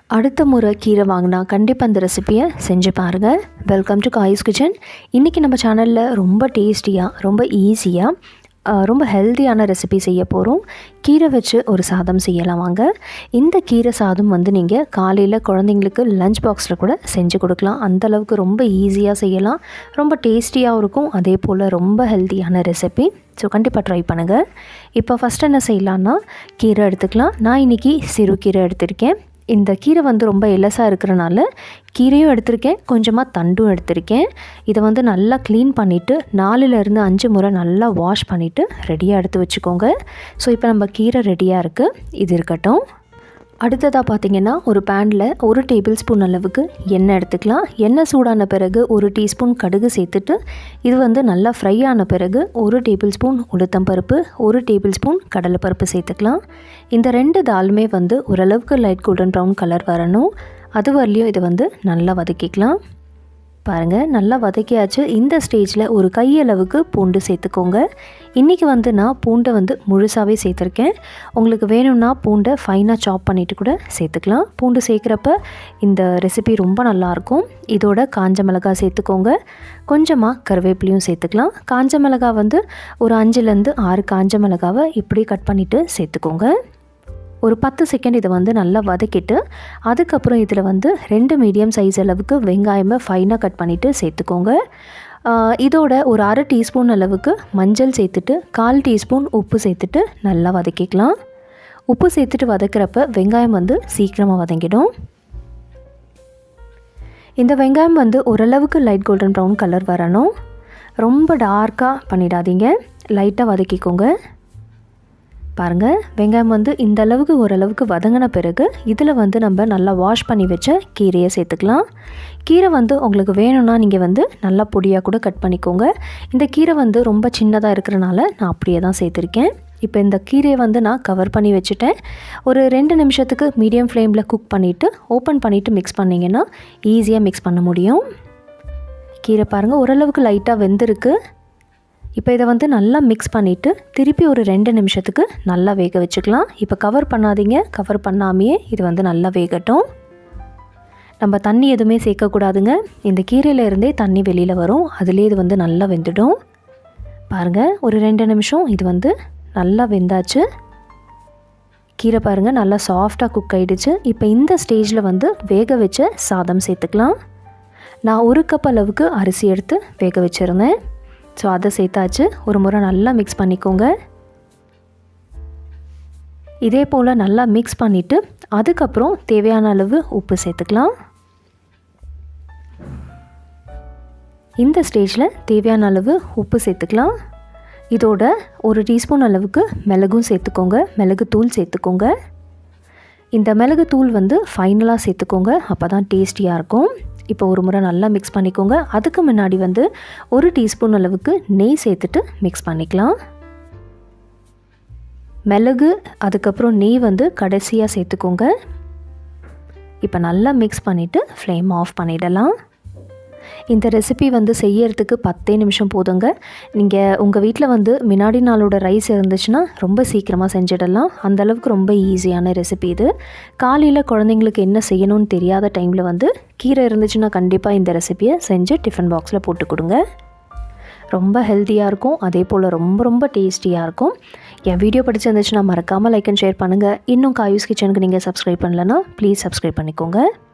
அடுத்த முறை கீரை வாங்கினா கண்டிப்பாக அந்த ரெசிப்பியை செஞ்சு பாருங்கள் வெல்கம் டு காய்ஸ் கிச்சன் இன்றைக்கி நம்ம சேனலில் ரொம்ப டேஸ்டியாக ரொம்ப ஈஸியாக ரொம்ப ஹெல்த்தியான ரெசிபி செய்ய போகிறோம் கீரை வச்சு ஒரு சாதம் செய்யலாம் வாங்க இந்த கீரை சாதம் வந்து நீங்கள் காலையில் குழந்தைங்களுக்கு லஞ்ச் பாக்ஸில் கூட செஞ்சு கொடுக்கலாம் அந்தளவுக்கு ரொம்ப ஈஸியாக செய்யலாம் ரொம்ப டேஸ்டியாகவும் இருக்கும் அதே போல் ரொம்ப ஹெல்த்தியான ரெசிபி ஸோ கண்டிப்பாக ட்ரை பண்ணுங்கள் இப்போ ஃபஸ்ட் என்ன செய்யலான்னா கீரை எடுத்துக்கலாம் நான் இன்றைக்கி சிறு கீரை எடுத்திருக்கேன் இந்த கீரை வந்து ரொம்ப எலசாக இருக்கிறனால கீரையும் எடுத்திருக்கேன் கொஞ்சமாக தண்டும் எடுத்திருக்கேன் இதை வந்து நல்லா க்ளீன் பண்ணிவிட்டு நாலுலேருந்து அஞ்சு முறை நல்லா வாஷ் பண்ணிவிட்டு ரெடியாக எடுத்து வச்சுக்கோங்க ஸோ இப்போ நம்ம கீரை ரெடியாக இருக்குது இது இருக்கட்டும் அடுத்ததாக பார்த்திங்கன்னா ஒரு பேனில் ஒரு டேபிள் ஸ்பூன் அளவுக்கு எண்ணெய் எடுத்துக்கலாம் எண்ணெய் சூடான பிறகு ஒரு டீஸ்பூன் கடுகு சேர்த்துட்டு இது வந்து நல்லா ஃப்ரை ஆன பிறகு ஒரு டேபிள் ஸ்பூன் உளுத்தம்பருப்பு ஒரு டேபிள் ஸ்பூன் கடலைப்பருப்பு சேர்த்துக்கலாம் இந்த ரெண்டு தாலுமே வந்து ஓரளவுக்கு லைட் கோல்டன் ப்ரௌன் கலர் வரணும் அது வரலையும் இதை வந்து நல்லா வதக்கிக்கலாம் பாருங்கள் நல்லா வதக்கியாச்சு இந்த ஸ்டேஜில் ஒரு கையளவுக்கு பூண்டு சேர்த்துக்கோங்க இன்றைக்கி வந்து நான் பூண்டை வந்து முழுசாகவே சேர்த்துருக்கேன் உங்களுக்கு வேணும்னா பூண்டை ஃபைனாக சாப் பண்ணிவிட்டு கூட சேர்த்துக்கலாம் பூண்டு சேர்க்குறப்ப இந்த ரெசிபி ரொம்ப நல்லாயிருக்கும் இதோட காஞ்ச மிளகாய் சேர்த்துக்கோங்க கொஞ்சமாக கருவேப்பிலையும் சேர்த்துக்கலாம் காஞ்ச மிளகாய் வந்து ஒரு அஞ்சுலேருந்து ஆறு காஞ்ச மிளகாவை இப்படி கட் பண்ணிவிட்டு சேர்த்துக்கோங்க ஒரு பத்து செகண்ட் இதை வந்து நல்லா வதக்கிட்டு அதுக்கப்புறம் இதில் வந்து ரெண்டு மீடியம் சைஸ் அளவுக்கு வெங்காயமை ஃபைனாக கட் பண்ணிவிட்டு சேர்த்துக்கோங்க இதோட ஒரு அரை டீஸ்பூன் அளவுக்கு மஞ்சள் சேர்த்துட்டு கால் டீஸ்பூன் உப்பு சேர்த்துட்டு நல்லா வதக்கிக்கலாம் உப்பு சேர்த்துட்டு வதக்கிறப்ப வெங்காயம் வந்து சீக்கிரமாக வதங்கிடும் இந்த வெங்காயம் வந்து ஓரளவுக்கு லைட் கோல்டன் ப்ரௌன் கலர் வரணும் ரொம்ப டார்க்காக பண்ணிடாதீங்க லைட்டாக வதக்கிக்கோங்க பாருங்கள் வெங்காயம் வந்து இந்த அளவுக்கு ஓரளவுக்கு வதங்கின பிறகு இதில் வந்து நம்ம நல்லா வாஷ் பண்ணி வச்ச கீரையை சேர்த்துக்கலாம் கீரை வந்து உங்களுக்கு வேணும்னா நீங்கள் வந்து நல்லா பொடியாக கூட கட் பண்ணிக்கோங்க இந்த கீரை வந்து ரொம்ப சின்னதாக இருக்கிறனால நான் அப்படியே தான் சேர்த்துருக்கேன் இப்போ இந்த கீரையை வந்து நான் கவர் பண்ணி வச்சுட்டேன் ஒரு ரெண்டு நிமிஷத்துக்கு மீடியம் ஃப்ளேமில் குக் பண்ணிவிட்டு ஓப்பன் பண்ணிவிட்டு மிக்ஸ் பண்ணிங்கன்னா ஈஸியாக மிக்ஸ் பண்ண முடியும் கீரை பாருங்கள் ஓரளவுக்கு லைட்டாக வெந்திருக்கு இப்போ இதை வந்து நல்லா மிக்ஸ் பண்ணிவிட்டு திருப்பி ஒரு ரெண்டு நிமிஷத்துக்கு நல்லா வேக வச்சுக்கலாம் இப்போ கவர் பண்ணாதீங்க கவர் பண்ணாமையே இது வந்து நல்லா வேகட்டும் நம்ம தண்ணி எதுவுமே சேர்க்கக்கூடாதுங்க இந்த கீரையிலேருந்தே தண்ணி வெளியில் வரும் அதுலேயே இது வந்து நல்லா வெந்துடும் பாருங்கள் ஒரு ரெண்டு நிமிஷம் இது வந்து நல்லா வெந்தாச்சு கீரை பாருங்கள் நல்லா சாஃப்டாக குக் ஆகிடுச்சு இப்போ இந்த ஸ்டேஜில் வந்து வேக வச்ச சாதம் சேர்த்துக்கலாம் நான் ஒரு கப் அளவுக்கு அரிசி எடுத்து வேக வச்சுருந்தேன் ஸோ அதை சேர்த்தாச்சு ஒரு முறை நல்லா மிக்ஸ் பண்ணிக்கோங்க இதே போல் நல்லா மிக்ஸ் பண்ணிவிட்டு அதுக்கப்புறம் தேவையான அளவு உப்பு சேர்த்துக்கலாம் இந்த ஸ்டேஜில் தேவையான அளவு உப்பு சேர்த்துக்கலாம் இதோட ஒரு டீஸ்பூன் அளவுக்கு மிளகும் சேர்த்துக்கோங்க மிளகு தூள் சேர்த்துக்கோங்க இந்த மிளகு தூள் வந்து ஃபைனலாக சேர்த்துக்கோங்க அப்போ தான் டேஸ்டியாக இருக்கும் இப்போ ஒரு முறை நல்லா மிக்ஸ் பண்ணிக்கோங்க அதுக்கு முன்னாடி வந்து ஒரு டீஸ்பூன் அளவுக்கு நெய் சேர்த்துட்டு மிக்ஸ் பண்ணிக்கலாம் மிளகு அதுக்கப்புறம் நெய் வந்து கடைசியாக சேர்த்துக்கோங்க இப்போ நல்லா மிக்ஸ் பண்ணிவிட்டு ஃப்ளேம் ஆஃப் பண்ணிடலாம் இந்த ரெசிபி வந்து செய்யறதுக்கு பத்தே நிமிஷம் போதுங்க நீங்கள் உங்கள் வீட்டில் வந்து முன்னாடி நாளோட ரைஸ் இருந்துச்சுன்னா ரொம்ப சீக்கிரமாக செஞ்சிடலாம் அந்தளவுக்கு ரொம்ப ஈஸியான ரெசிபி இது காலையில் குழந்தைங்களுக்கு என்ன செய்யணும்னு தெரியாத டைமில் வந்து கீரை இருந்துச்சுன்னா கண்டிப்பாக இந்த ரெசிபியை செஞ்சு டிஃபன் பாக்ஸில் போட்டு கொடுங்க ரொம்ப ஹெல்த்தியாக இருக்கும் அதே போல் ரொம்ப ரொம்ப டேஸ்டியாக இருக்கும் என் வீடியோ பிடிச்சிருந்துச்சுன்னா மறக்காமல் லைக் அண்ட் ஷேர் பண்ணுங்கள் இன்னும் காயூஸ் கிச்சனுக்கு நீங்கள் சப்ஸ்கிரைப் பண்ணலன்னா ப்ளீஸ் சப்ஸ்கிரைப் பண்ணிக்கோங்க